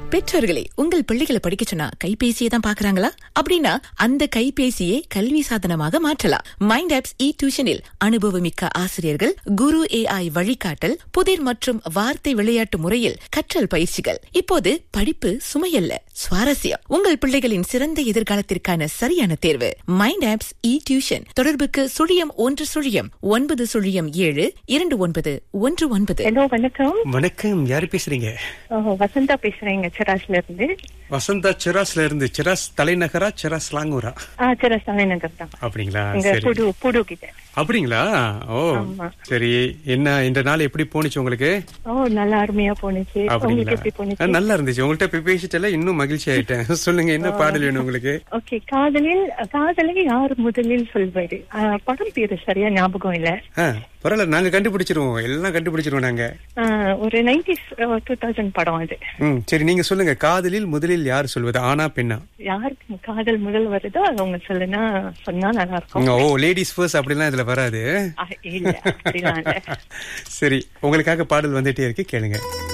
பெற்றோர்களே உங்கள் பிள்ளைகளை படிக்க சொன்னா கைபேசியை தான் பாக்குறாங்களா அப்படின்னா அந்த கைபேசியை கல்வி சாதனமாக மாற்றலாம் மைண்ட் ஆப்ஸ் இ டியூஷனில் அனுபவமிக்க ஆசிரியர்கள் குரு ஏஐ வழிகாட்டல் புதிர் மற்றும் வார்த்தை விளையாட்டு முறையில் கற்றல் பயிற்சிகள் இப்போது படிப்பு சுமையல்ல சுவாரஸ்யம் உங்கள் பிள்ளைகளின் சிறந்த எதிர்காலத்திற்கான சரியான தேர்வு மைண்ட் ஆப்ஸ் இ டியூஷன் தொடர்புக்கு சுழியம் ஒன்று சுழியம் ஒன்பது சுழியம் ஏழு இரண்டு ஒன்பது ஒன்று ஒன்பது ஹலோ வணக்கம் வணக்கம் யாரு பேசுறீங்க ஓ, வசந்தா பேசுறேங்க சிராஸ்ல இருந்து வசந்தா சிராஸ்ல இருந்து சிராஸ் தலைநகரா சிராஸ் லாங்கூரா ஆ சிராஸ் தலைநகர் தான் அப்படிங்களா எங்க சரி புடு புடு கிட்ட அப்படிங்களா ஓ ஆமா. சரி என்ன இந்த நாள் எப்படி போனுச்சு உங்களுக்கு ஓ நல்லா அருமையா போனுச்சு உங்களுக்கு எப்படி அப்படிங்களா போனுச்சு ஆ, நல்லா இருந்துச்சு உங்கள்ட்ட போய் பேசிட்டல இன்னும் மகிழ்ச்சி ஆயிட்டேன் சொல்லுங்க என்ன பாடல் வேணும் உங்களுக்கு ஓகே காதலில் காதலை யார் முதலில் சொல்வாரு ஆ, படம் பேரு சரியா ஞாபகம் இல்ல ஆ, பரவாயில்ல நாங்க கண்டுபிடிச்சிருவோம் எல்லாம் கண்டுபிடிச்சிருவோம் நாங்க ஆ, ஒரு நைன்டிஸ் டூ தௌசண்ட் படம் அது ம் சரி நீங்க சொல்லுங்க காதலில் முதலில் யார் சொல்வது ஆனா பெண்ணா யாருக்கு காதல் முதல் வருதோ அது அவங்க சொல்லுனா சொன்னா நல்லா இருக்கும் ஓ லேடிஸ் ஃபர்ஸ்ட் அப்படிலாம் இதுல வராது ஆ, இல்ல அப்படிலாம் இல்ல சரி உங்களுக்காக பாடல் வந்துட்டே இருக்கு கேளுங்க